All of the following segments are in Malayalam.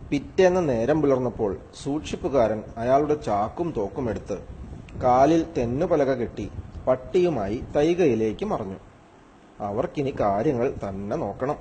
പിറ്റേന്ന് നേരം പുലർന്നപ്പോൾ സൂക്ഷിപ്പുകാരൻ അയാളുടെ ചാക്കും തോക്കും എടുത്ത് കാലിൽ തെന്നുപലക കെട്ടി പട്ടിയുമായി തൈകയിലേക്ക് മറഞ്ഞു അവർക്കിനി കാര്യങ്ങൾ തന്നെ നോക്കണം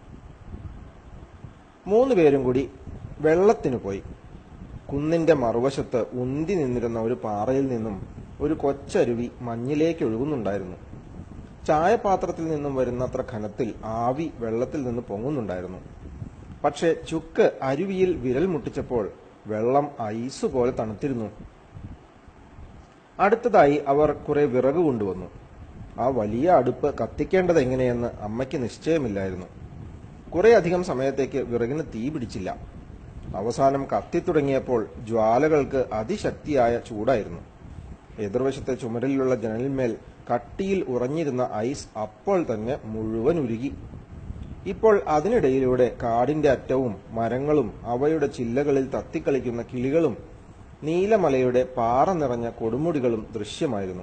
മൂന്ന് പേരും കൂടി വെള്ളത്തിനു പോയി കുന്നിന്റെ മറുവശത്ത് ഉന്തി നിന്നിരുന്ന ഒരു പാറയിൽ നിന്നും ഒരു കൊച്ചരുവി മഞ്ഞിലേക്ക് ഒഴുകുന്നുണ്ടായിരുന്നു ചായപാത്രത്തിൽ നിന്നും വരുന്നത്ര ഘനത്തിൽ ആവി വെള്ളത്തിൽ നിന്ന് പൊങ്ങുന്നുണ്ടായിരുന്നു പക്ഷെ ചുക്ക് അരുവിയിൽ വിരൽ മുട്ടിച്ചപ്പോൾ വെള്ളം ഐസ് പോലെ തണുത്തിരുന്നു അടുത്തതായി അവർ കുറെ വിറക് കൊണ്ടുവന്നു ആ വലിയ അടുപ്പ് കത്തിക്കേണ്ടത് എങ്ങനെയെന്ന് അമ്മയ്ക്ക് നിശ്ചയമില്ലായിരുന്നു കുറെ അധികം സമയത്തേക്ക് വിറകിന് തീ പിടിച്ചില്ല അവസാനം കത്തിത്തുടങ്ങിയപ്പോൾ ജ്വാലകൾക്ക് അതിശക്തിയായ ചൂടായിരുന്നു എതിർവശത്തെ ചുമരിലുള്ള ജനലിന്മേൽ കട്ടിയിൽ ഉറഞ്ഞിരുന്ന ഐസ് അപ്പോൾ തന്നെ മുഴുവൻ ഉരുകി ഇപ്പോൾ അതിനിടയിലൂടെ കാടിന്റെ അറ്റവും മരങ്ങളും അവയുടെ ചില്ലകളിൽ തത്തിക്കളിക്കുന്ന കിളികളും നീലമലയുടെ പാറ നിറഞ്ഞ കൊടുമുടികളും ദൃശ്യമായിരുന്നു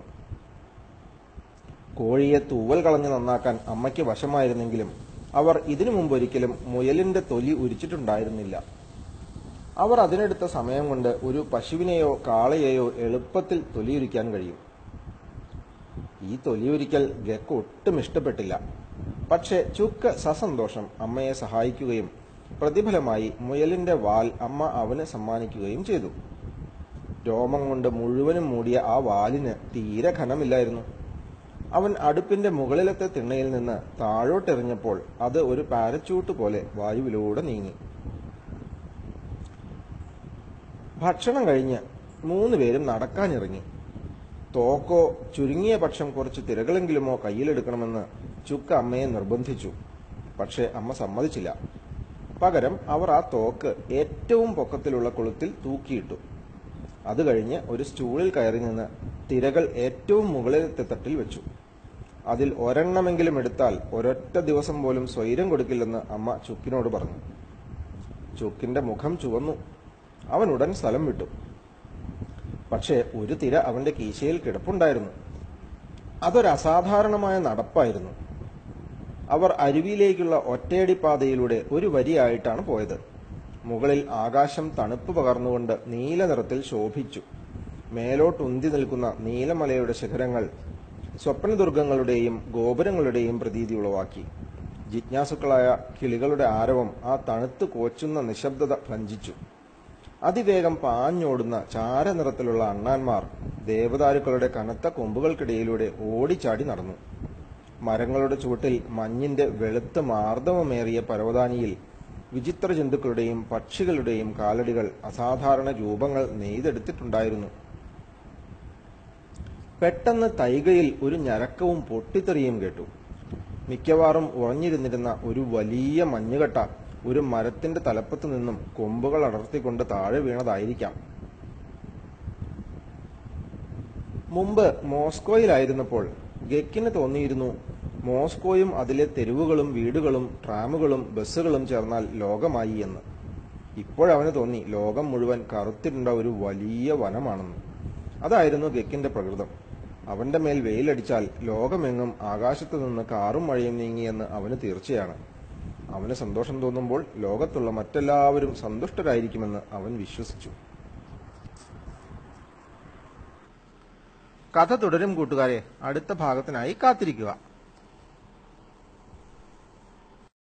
കോഴിയെ തൂവൽ കളഞ്ഞ് നന്നാക്കാൻ അമ്മയ്ക്ക് വശമായിരുന്നെങ്കിലും അവർ ഇതിനു മുമ്പൊരിക്കലും മുയലിന്റെ തൊലി ഉരിച്ചിട്ടുണ്ടായിരുന്നില്ല അവർ അതിനെടുത്ത സമയം കൊണ്ട് ഒരു പശുവിനെയോ കാളയെയോ എളുപ്പത്തിൽ തൊലിയുരിക്കാൻ കഴിയും ഈ തൊലിയൊരിക്കൽ ഗക്ക് ഒട്ടും ഇഷ്ടപ്പെട്ടില്ല പക്ഷെ ചുക്ക് സസന്തോഷം അമ്മയെ സഹായിക്കുകയും പ്രതിഫലമായി മുയലിന്റെ വാൽ അമ്മ അവന് സമ്മാനിക്കുകയും ചെയ്തു രോമം കൊണ്ട് മുഴുവനും മൂടിയ ആ വാലിന് തീരെ ഘനമില്ലായിരുന്നു അവൻ അടുപ്പിന്റെ മുകളിലത്തെ തിണ്ണയിൽ നിന്ന് താഴോട്ടെറിഞ്ഞപ്പോൾ അത് ഒരു പാരച്ചൂട്ട് പോലെ വായുവിലൂടെ നീങ്ങി ഭക്ഷണം കഴിഞ്ഞ് മൂന്ന് പേരും നടക്കാനിറങ്ങി തോക്കോ ചുരുങ്ങിയ പക്ഷം കുറച്ച് തിരകളെങ്കിലുമോ കയ്യിലെടുക്കണമെന്ന് ചുക്ക് അമ്മയെ നിർബന്ധിച്ചു പക്ഷേ അമ്മ സമ്മതിച്ചില്ല പകരം അവർ ആ തോക്ക് ഏറ്റവും പൊക്കത്തിലുള്ള കൊളുത്തിൽ തൂക്കിയിട്ടു അത് കഴിഞ്ഞ് ഒരു സ്റ്റൂളിൽ കയറി നിന്ന് തിരകൾ ഏറ്റവും മുകളിലത്തെ തട്ടിൽ വെച്ചു അതിൽ ഒരെണ്ണമെങ്കിലും എടുത്താൽ ഒരൊറ്റ ദിവസം പോലും സ്വൈരം കൊടുക്കില്ലെന്ന് അമ്മ ചുക്കിനോട് പറഞ്ഞു ചുക്കിന്റെ മുഖം ചുവന്നു അവൻ ഉടൻ സ്ഥലം വിട്ടു പക്ഷേ ഒരു തിര അവന്റെ കീശയിൽ കിടപ്പുണ്ടായിരുന്നു അതൊരു അസാധാരണമായ നടപ്പായിരുന്നു അവർ അരുവിയിലേക്കുള്ള ഒറ്റയടി പാതയിലൂടെ ഒരു വരിയായിട്ടാണ് പോയത് മുകളിൽ ആകാശം തണുപ്പ് പകർന്നുകൊണ്ട് നീല നിറത്തിൽ ശോഭിച്ചു മേലോട്ടുന്തി നിൽക്കുന്ന നീലമലയുടെ ശിഖരങ്ങൾ സ്വപ്നദുർഗങ്ങളുടെയും ഗോപുരങ്ങളുടെയും പ്രതീതി ഉളവാക്കി ജിജ്ഞാസുക്കളായ കിളികളുടെ ആരവം ആ തണുത്ത് കോച്ചുന്ന നിശബ്ദത ഭഞ്ചിച്ചു അതിവേഗം പാഞ്ഞോടുന്ന ചാരനിറത്തിലുള്ള അണ്ണാന്മാർ ദേവദാരുക്കളുടെ കനത്ത കൊമ്പുകൾക്കിടയിലൂടെ ഓടിച്ചാടി നടന്നു മരങ്ങളുടെ ചുവട്ടിൽ മഞ്ഞിന്റെ വെളുത്ത മാർദ്ദവമേറിയ പരവതാനിയിൽ വിചിത്ര ജന്തുക്കളുടെയും പക്ഷികളുടെയും കാലടികൾ അസാധാരണ രൂപങ്ങൾ നെയ്തെടുത്തിട്ടുണ്ടായിരുന്നു പെട്ടെന്ന് തൈകയിൽ ഒരു ഞരക്കവും പൊട്ടിത്തെറിയും കേട്ടു മിക്കവാറും ഉറഞ്ഞിരുന്നിരുന്ന ഒരു വലിയ മഞ്ഞുകട്ട ഒരു മരത്തിന്റെ തലപ്പത്ത് നിന്നും കൊമ്പുകൾ അടർത്തിക്കൊണ്ട് താഴെ വീണതായിരിക്കാം മുമ്പ് മോസ്കോയിലായിരുന്നപ്പോൾ ഗക്കിന് തോന്നിയിരുന്നു മോസ്കോയും അതിലെ തെരുവുകളും വീടുകളും ട്രാമുകളും ബസ്സുകളും ചേർന്നാൽ ലോകമായി എന്ന് ഇപ്പോഴവന് തോന്നി ലോകം മുഴുവൻ കറുത്തിരുണ്ട ഒരു വലിയ വനമാണെന്ന് അതായിരുന്നു ഗക്കിന്റെ പ്രകൃതം അവന്റെ മേൽ വെയിലടിച്ചാൽ ലോകമെങ്ങും ആകാശത്തു നിന്ന് കാറും മഴയും നീങ്ങിയെന്ന് അവന് തീർച്ചയാണ് അവന് സന്തോഷം തോന്നുമ്പോൾ ലോകത്തുള്ള മറ്റെല്ലാവരും സന്തുഷ്ടരായിരിക്കുമെന്ന് അവൻ വിശ്വസിച്ചു കഥ തുടരും കൂട്ടുകാരെ അടുത്ത ഭാഗത്തിനായി കാത്തിരിക്കുക